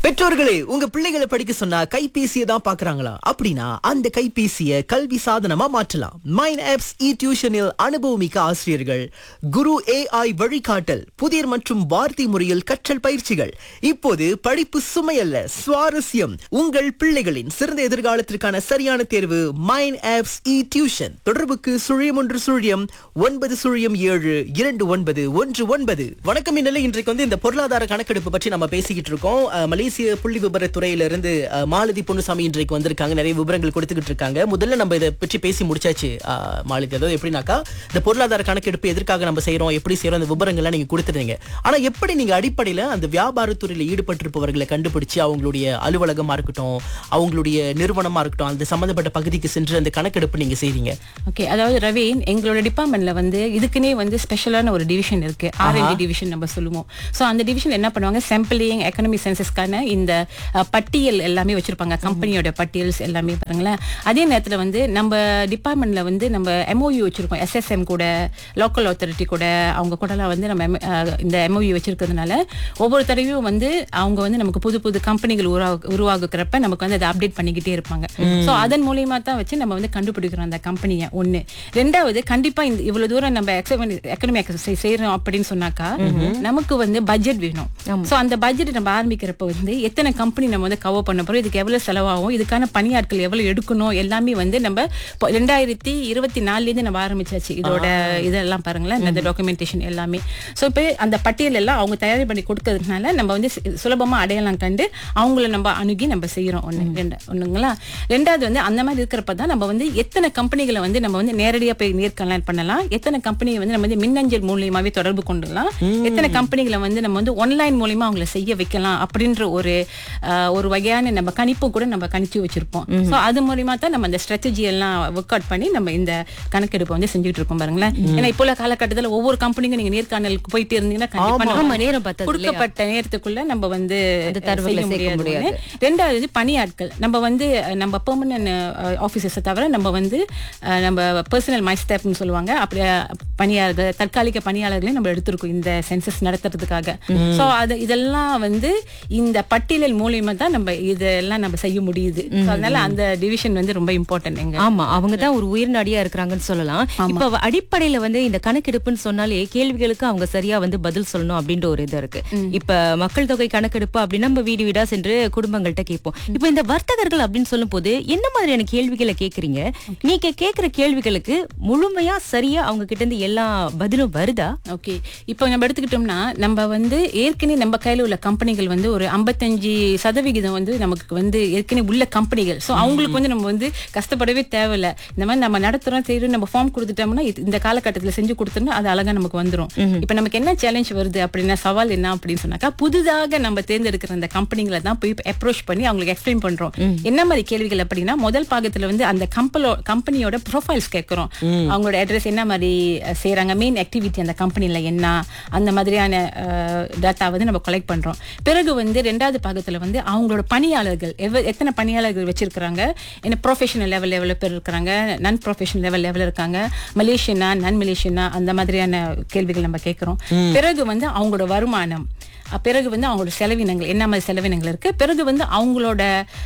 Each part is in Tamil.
பெற்றோர்களே உங்க பிள்ளைகளை படிக்க சொன்னா கைபேசியை தான் பாக்குறாங்களா அப்படின்னா அந்த கைபேசியை கல்வி சாதனமா மாற்றலாம் மைன் ஆப்ஸ் இ டியூஷனில் அனுபவமிக்க ஆசிரியர்கள் குரு ஏஐ வழிகாட்டல் புதிர் மற்றும் வார்த்தை முறையில் கற்றல் பயிற்சிகள் இப்போது படிப்பு சுமையல்ல சுவாரஸ்யம் உங்கள் பிள்ளைகளின் சிறந்த எதிர்காலத்திற்கான சரியான தேர்வு மைன் ஆப்ஸ் இ டியூஷன் தொடர்புக்கு சுழியம் ஒன்று சுழியம் ஒன்பது சுழியம் ஏழு இரண்டு ஒன்பது ஒன்று ஒன்பது வணக்கம் இந்நிலை இன்றைக்கு வந்து இந்த பொருளாதார கணக்கெடுப்பு பற்றி நம்ம பேசிக்கிட்டு இருக்கோம் அஹ், மலேசிய புள்ளி விபர துறையிலிருந்து அஹ், மாலதி பொன்னுசாமி இன்றைக்கு வந்திருக்காங்க நிறைய விவரங்கள் கொடுத்துக்கிட்டு இருக்காங்க முதல்ல நம்ம இதை பற்றி பேசி முடிச்சாச்சு அஹ், மாலதி அதாவது எப்படின்னாக்கா இந்த பொருளாதார கணக்கெடுப்பு எதற்காக நம்ம செய்றோம் எப்படி செய்றோம் அந்த விவரங்கள்லாம் நீங்க கொடுத்துருந்தீங்க ஆனா எப்படி நீங்க அடிப்படையில அந்த வியாபாரத்துறையில ஈடுபட்டிருப்பவர்களை கண்டுபிடிச்சு அவங்களுடைய அலுவலகமா இருக்கட்டும் அவங்களுடைய நிறுவனமா இருக்கட்டும் அந்த சம்பந்தப்பட்ட பகுதிக்கு சென்று அந்த கணக்கெடுப்பு நீங்க செய்றீங்க ஓகே அதாவது ரவீன் எங்களோட டிபார்ட்மெண்ட்ல வந்து இதுக்குன்னே வந்து ஸ்பெஷலான ஒரு டிவிஷன் இருக்கு ஆர்என்டி டிவிஷன் நம்ம சொல்லுவோம் ஸோ அந்த டிவிஷன் என்ன பண்ணுவாங்க சாம்பிளிங் எக்கனாமி சென்சஸ்க்கான இந்த அஹ், பட்டியல் எல்லாமே வச்சிருப்பாங்க கம்பெனியோட பட்டியல்ஸ் எல்லாமே பாருங்களேன் அதே நேரத்தில் வந்து நம்ம டிபார்ட்மெண்ட்ல வந்து நம்ம எம்ஓயு வச்சிருக்கோம் எஸ்எஸ்எம் கூட லோக்கல் அத்தாரிட்டி கூட அவங்க கூடலாம் வந்து நம்ம M- அஹ், இந்த எம்ஓயு வச்சிருக்கிறதுனால ஒவ்வொரு தடவையும் வந்து அவங்க வந்து நமக்கு புது புது கம்பெனிகள் உருவாகு உருவாகுக்கிறப்ப நமக்கு வந்து அதை அப்டேட் பண்ணிக்கிட்டே இருப்பாங்க ஸோ அதன் மூலியமா தான் வச்சு நம்ம வந்து கண்டுபிடிக்கிறோம் அந்த கம்பெனியை ஒண்ணு ரெண்டாவது கண்டிப்பா இந்த இவ்வளவு தூரம் நம்ம எக்கனமி செய்யறோம் அப்படின்னு சொன்னாக்கா நமக்கு வந்து பட்ஜெட் வேணும் சோ அந்த பட்ஜெட் நம்ம ஆரம்பிக்கிறப்ப வந்து எத்தனை கம்பெனி நம்ம வந்து கவர் பண்ண போறோம் இதுக்கு எவ்வளவு செலவாகும் இதுக்கான பணியாட்கள் எவ்வளவு எடுக்கணும் எல்லாமே வந்து நம்ம இப்போ ரெண்டாயிரத்தி இருபத்தி நாலுல இருந்து நம்ம ஆரம்பிச்சாச்சு இதோட இதெல்லாம் பாருங்களேன் இந்த டாக்குமெண்டேஷன் எல்லாமே சோ இப்போ அந்த பட்டியல் எல்லாம் அவங்க தயார் பண்ணி கொடுக்கறதுனால நம்ம வந்து சு- சுலபமா அடையாளம் கண்டு அவங்கள நம்ம அணுகி நம்ம செய்யறோம் ஒண்ணு ரெண்டு ஒண்ணுங்களா ரெண்டாவது வந்து அந்த மாதிரி இருக்கிறப்ப தான் நம்ம வந்து எத்தனை கம்பெனிகளை வந்து நம்ம வந்து நேரடியா போய் நேர்காணல் பண்ணலாம் எத்தனை கம்பெனியை வந்து நம்ம வந்து மின்னஞ்சல் மூலியமாவே தொடர்பு கொண்டுலாம் எத்தனை கம்பெனிகளை வந்து நம்ம வந்து ஆன்லைன் மூலியமா அவங்கள செய்ய வைக்கலாம் அப்படின்ற ஒரு ஆஹ், ஒரு வகையான நம்ம கணிப்பு கூட நம்ம கணிச்சு வச்சிருப்போம் சோ அது மூலியமா தான் நம்ம அந்த ஸ்ட்ராட்டஜி எல்லாம் ஒர்க் அவுட் பண்ணி நம்ம இந்த கணக்கெடுப்பை வந்து செஞ்சுட்டு இருக்கோம் பாருங்களேன் ஏன்னா இப்போ உள்ள காலகட்டத்துல ஒவ்வொரு கம்பெனிக்கும் நீங்க நேர்காணலுக்கு போயிட்டு இருந்தீங்கன்னா கண்டிப்பா நம்ம ஆமா, நேரம் பத்தாது இல்லையா? கொடுக்கப்பட்ட நேரத்துக்குள்ள நம்ம வந்து அந்த தரவுகளை செய்ய சேர்க்க முடியாது முடியாது. ஒண்ணு. ரெண்டாவது வந்து பணியாட்கள் நம்ம வந்து அஹ், நம்ம பெர்மனன்ட் ஆஃபீஸர்ஸை தவிர நம்ம வந்து அஹ், நம்ம பர்சனல் மை ஸ்டாப்னு சொல்லுவாங்க அப்படி அஹ், பணியாளர்கள் தற்காலிக பணியாளர்களையும் நம்ம எடுத்திருக்கோம் இந்த சென்சஸ் நடத்துறதுக்காக சோ அது இதெல்லாம் வந்து இந்த பட்டியல் மூலியமா தான் நம்ம இதெல்லாம் நம்ம செய்ய முடியுது So, அதனால அந்த டிவிஷன் வந்து ரொம்ப இம்பார்ட்டன்ட் எங்க ஆமா அவங்க தான் ஒரு உயிர்நாடியா இருக்கிறாங்கன்னு சொல்லலாம் இப்ப அவ- அடிப்படையில வந்து இந்த கணக்கெடுப்புன்னு சொன்னாலே கேள்விகளுக்கு அவங்க சரியா வந்து பதில் சொல்லணும் அப்படின்ற ஒரு இது இருக்கு இப்ப மக்கள் தொகை கணக்கெடுப்பு அப்படின்னா நம்ம வீடு வீடா சென்று குடும்பங்கள்ட்ட கேட்போம் இப்ப இந்த வர்த்தகர்கள் அப்படின்னு சொல்லும் போது என்ன மாதிரியான கேள்விகளை கேக்குறீங்க நீங்க கேக்குற கேள்விகளுக்கு முழுமையா சரியா அவங்க கிட்ட இருந்து எல்லா பதிலும் வருதா ஓகே இப்போ நம்ம எடுத்துக்கிட்டோம்னா நம்ம வந்து ஏற்கனவே நம்ம கையில உள்ள கம்பெனிகள் வந்து ஒரு 55% சதவிகிதம் வந்து நமக்கு வந்து ஏற்கனவே உள்ள கம்பெனிகள் ஸோ அவங்களுக்கு வந்து நம்ம வந்து கஷ்டப்படவே தேவையில்ல இந்த மாதிரி நம்ம நடத்துறோம் செய்யறோம் நம்ம ஃபார்ம் கொடுத்துட்டோம்னா இது- இந்த காலகட்டத்தில் செஞ்சு கொடுத்தோம்னா அது அழகா நமக்கு வந்துரும் இப்போ நமக்கு என்ன சேலஞ்ச் வருது அப்படின்னா சவால் என்ன அப்படின்னு சொன்னாக்கா புதிதாக நம்ம தேர்ந்தெடுக்கிற அந்த கம்பெனிகளை தான் போய் அப்ரோச் பண்ணி அவங்களுக்கு எக்ஸ்பிளைன் பண்றோம் என்ன மாதிரி கேள்விகள் அப்படின்னா முதல் பாகத்துல வந்து அந்த கம்பலோ கம்பெனியோட ப்ரொஃபைல்ஸ் கேட்கறோம் அவங்களோட அட்ரஸ் என்ன மாதிரி அஹ், செய்றாங்க மெயின் ஆக்டிவிட்டி அந்த கம்பெனில என்ன அந்த மாதிரியான டேட்டா வந்து நம்ம கலெக்ட் பண்றோம் பிறகு வந்து ரெண்டாவது பாகத்துல வந்து அவங்களோட பணியாளர்கள் எவ்வ- எத்தனை பணியாளர்கள் வச்சிருக்கிறாங்க என்ன ப்ரொஃபஷனல் லெவல் எவ்வளவு பேர் இருக்கிறாங்க நான் ப்ரொஃபஷனல் லெவல் எவ்வளவு இருக்காங்க மலேசியனா நான் மலேசியனா அந்த மாதிரியான கேள்விகள் நம்ம கேட்கிறோம் பிறகு வந்து அவங்களோட வருமானம் அஹ் பிறகு வந்து அவங்களோட செலவினங்கள் என்ன மாதிரி செலவினங்கள் இருக்கு பிறகு வந்து அவங்களோட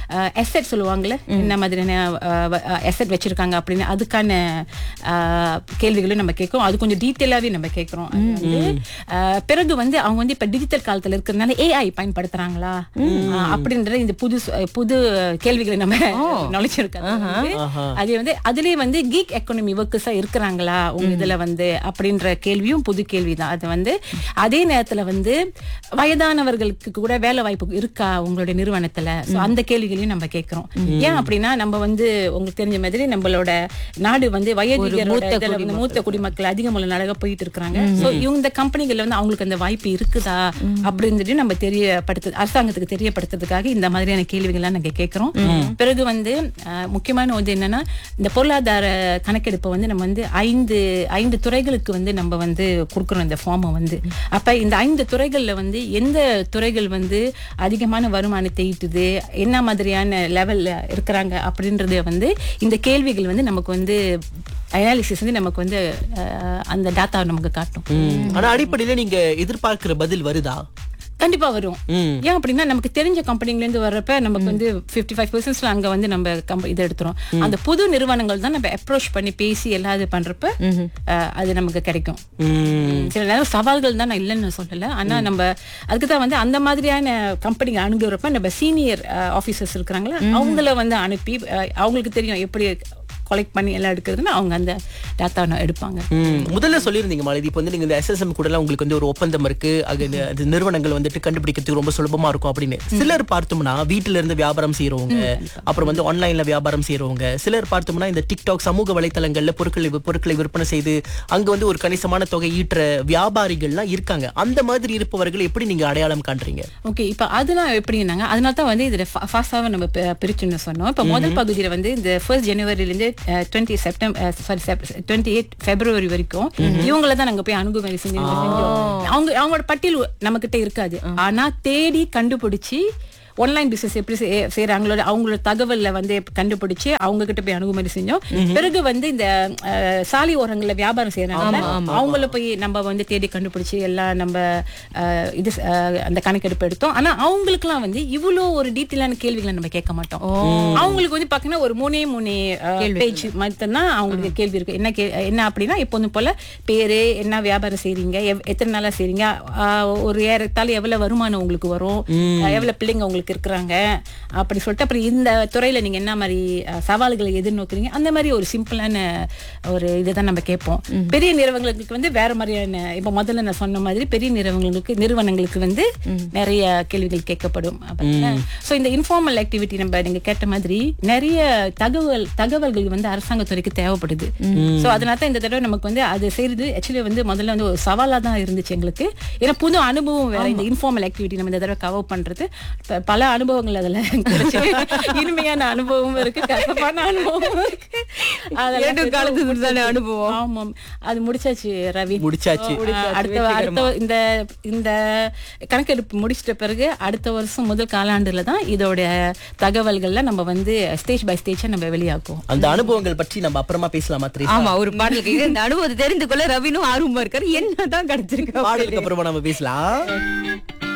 எசெட் சொல்லுவாங்கல்ல என்ன மாதிரியான எசெட் வச்சிருக்காங்க அப்படின்னு அதுக்கான அஹ், கேள்விகளும் நம்ம கேட்கிறோம் அது கொஞ்சம் டீட்டெயிலாவே நம்ம கேட்கிறோம் அது வந்து, அஹ், பிறகு வந்து அவங்க வந்து இப்ப டிஜிட்டல் காலத்துல இருக்கிறதுனால ஏஐ பயன்படுத்துறாங்களா அஹ், அப்படின்ற இந்த புது சு- புது கேள்விகளை நம்ம நுழைச்சிருக்காங்க அதே வந்து அதுலயே வந்து கீக் எக்கானமி ஒர்க்கர்ஸா இருக்கிறாங்களா உங்க இதுல வந்து அப்படின்ற கேள்வியும் புது கேள்விதான் அது வந்து அதே நேரத்துல வந்து வயதானவர்களுக்கு கூட வேலை வாய்ப்பு இருக்கா உங்களுடைய நிறுவனத்துல சோ அந்த கேள்விகளையும் நம்ம கேட்கிறோம் ஏன் அப்படின்னா நம்ம வந்து உங்களுக்கு தெரிஞ்ச மாதிரி நம்மளோட நாடு வந்து வயதிகரோட மூத்த இதுல வந்து மூத்த குடிமக்கள் அதிகம் உள்ள நாடாக போயிட்டு இருக்காங்க சோ இந்த கம்பெனிகள்ல வந்து அவங்களுக்கு அந்த வாய்ப்பு இருக்குதா அப்படின்னு நம்ம தெரியப்படுத்து அரசாங்கத்துக்கு தெரியப்படுத்துறதுக்காக இந்த மாதிரியான கேள்விகள்லாம் நாங்க கேட்கிறோம் பிறகு வந்து அஹ், முக்கியமான வந்து என்னன்னா இந்த பொருளாதார கணக்கெடுப்பை வந்து நம்ம வந்து ஐந்து ஐந்து துறைகளுக்கு வந்து நம்ம வந்து கொடுக்குறோம் இந்த ஃபார்மை வந்து அப்ப இந்த ஐந்து துறைகள்ல வந்து எந்த துறைகள் வந்து அதிகமான வருமானத்தை ஈட்டுது என்ன மாதிரியான லெவல்ல இருக்கிறாங்க அப்படின்றத வந்து இந்த கேள்விகள் வந்து நமக்கு வந்து அனாலிசிஸ் வந்து நமக்கு வந்து அஹ், அந்த டேட்டா நமக்கு காட்டும் ஆனா அடிப்படையில நீங்க எதிர்பார்க்கிற பதில் வருதா கண்டிப்பா வரும் ஏன் அப்படின்னா நமக்கு தெரிஞ்ச கம்பெனில இருந்து வர்றப்ப நமக்கு வந்து 55% ஃபைவ் பர்சன்ட்ல அங்க வந்து நம்ம கம்ப- இது எடுத்துரும் அந்த புது நிறுவனங்கள் தான் நம்ம அப்ரோச் பண்ணி பேசி எல்லாம் இது பண்றப்ப அஹ், அது நமக்கு கிடைக்கும் சில நேரம் சவால்கள் தான் நான் இல்லைன்னு நான் சொல்லல ஆனா நம்ம அதுக்கு தான் வந்து அந்த மாதிரியான கம்பெனிங்க அணுகுறப்ப நம்ம சீனியர் ஆபீசர்ஸ் இருக்கிறாங்களா அவங்கள வந்து அனுப்பி அஹ், அவங்களுக்கு தெரியும் எப்படி கொலெக்ட் பண்ணி எல்லாம் எடுக்கிறதுன்னு அவங்க அந்த டேட்டா எடுப்பாங்க ம், முதல்ல சொல்லியிருந்தீங்க மாலதி இப்போ வந்து நீங்க இந்த எஸ்எஸ்எம் கூட எல்லாம் உங்களுக்கு வந்து ஒரு ஒப்பந்தம் இருக்கு அது இந்த- அது நிறுவனங்கள் வந்துட்டு கண்டுபிடிக்கிறதுக்கு ரொம்ப சுலபமா இருக்கும் அப்படின்னு சிலர் பார்த்தோம்னா வீட்டுல இருந்து வியாபாரம் செய்யறவங்க அப்புறம் வந்து ஆன்லைன்ல வியாபாரம் செய்யறவங்க சிலர் பார்த்தோம்னா இந்த டிக்டாக் சமூக வலைத்தளங்கள்ல பொருட்களை வி- பொருட்களை விற்பனை செய்து அங்க வந்து ஒரு கணிசமான தொகை ஈட்டுற வியாபாரிகள்லாம் இருக்காங்க அந்த மாதிரி இருப்பவர்கள் எப்படி நீங்க அடையாளம் காண்றீங்க ஓகே இப்போ அதெல்லாம் எப்படின்னாங்க அதனால தான் வந்து இதில் ஃபாஸ்டாக நம்ம பி- பிரிச்சுன்னு சொன்னோம் இப்போ முதல் பகுதியில் வந்து இந்த ஃபர்ஸ்ட் ஜனவரிலேருந்து twenty September sorry twenty eight February வரைக்கும் இவங்கள தான் நாங்கள் போய் அணுகுமுறை செஞ்சு செஞ்சோம் அவங்க அவங்களோட பட்டியல் நம்ம கிட்ட இருக்காது ஆனா தேடி கண்டுபிடிச்சி ஆன்லைன் பிசினஸ் எப்படி செய்- செய்றாங்களோ அவங்களோட தகவல்ல வந்து கண்டுபிடிச்சு அவங்க கிட்ட போய் அணுகுமுறை செஞ்சோம் பிறகு வந்து இந்த அஹ், சாலை ஓரங்கள்ல வியாபாரம் செய்யறாங்க அவங்கள போய் நம்ம வந்து தேடி கண்டுபிடிச்சு எல்லாம் நம்ம அஹ், இது அஹ், அந்த கணக்கெடுப்பு எடுத்தோம் ஆனா அவங்களுக்குலாம் வந்து இவ்வளோ ஒரு டீட்டெயிலான கேள்விகளை நம்ம கேட்க மாட்டோம் அவங்களுக்கு வந்து பாத்தீங்கன்னா ஒரு மூணே மூணு பேஜ் மட்டும்தான் அவங்களுக்கு கேள்வி இருக்கு என்ன கே- என்ன அப்படின்னா இப்போ வந்து போல பேரு என்ன வியாபாரம் செய்றீங்க எவ்- எத்தனை நாளா செய்றீங்க ஆஹ், ஒரு ஏறத்தாழ எவ்வளவு வருமானம் உங்களுக்கு வரும் ஆஹ், எவ்வளவு பிள்ளைங்க உங்களுக்கு இருக்கிறாங்க அப்படி சொல்லிட்டு அப்புறம் இந்த துறையில நீங்க என்ன மாதிரி ஆஹ், சவால்களை எதிர்நோக்குறீங்க அந்த மாதிரி ஒரு சிம்பிளான ஒரு இதுதான் நம்ம கேட்போம் பெரிய நிறுவனங்களுக்கு வந்து வேற மாதிரியான இப்ப முதல்ல நான் சொன்ன மாதிரி பெரிய நிறுவனங்களுக்கு நிறுவனங்களுக்கு வந்து நிறைய கேள்விகள் கேட்கப்படும் சோ இந்த இன்ஃபார்மல் ஆக்டிவிட்டி நம்ம நீங்க கேட்ட மாதிரி நிறைய தகவல் தகவல்கள் வந்து அரசாங்கத்துறைக்கு தேவைப்படுது சோ அதனால தான் இந்த தடவை நமக்கு வந்து அது செய்யறது ஆக்சுவலி வந்து முதல்ல வந்து ஒரு சவாலா தான் இருந்துச்சு எங்களுக்கு ஏன்னா புது அனுபவம் வேற இந்த இன்ஃபார்மல் ஆக்டிவிட்டி நம்ம இந்த தடவை கவர் பண்றது ப- பல அனுபவங்கள் அதுல கிடைச்சு. இனிமையான அனுபவம் இருக்கு கசப்பான அனுபவம் இருக்கு அதெல்லாம் இரண்டு காலத்துக்கு உண்டான அனுபவம். ஆமாம் அது முடிச்சாச்சு ரவி முடிச்சாச்சு ஆஹ் அடுத்த அடுத்த இந்த இந்த கணக்கெடுப்பு முடிச்சிட்ட பிறகு அடுத்த வருஷம் முதல் காலாண்டுல தான் இதோட தகவல்கள்ல நம்ம வந்து ஸ்டேஜ் பை ஸ்டேஜா நம்ம வெளியாக்குவோம் அந்த அனுபவங்கள் பற்றி நம்ம அப்புறமா பேசலாமா திரேசா ஆமா ஒரு பாடல் கேக்குது. இந்த அனுபவத்தை தெரிந்து கொள்ள ரவினும் ஆர்வமா இருக்காரு என்னதான் கிடைச்சிருக்கு பாடலுக்கு அப்புறமா நம்ம பேசலாம்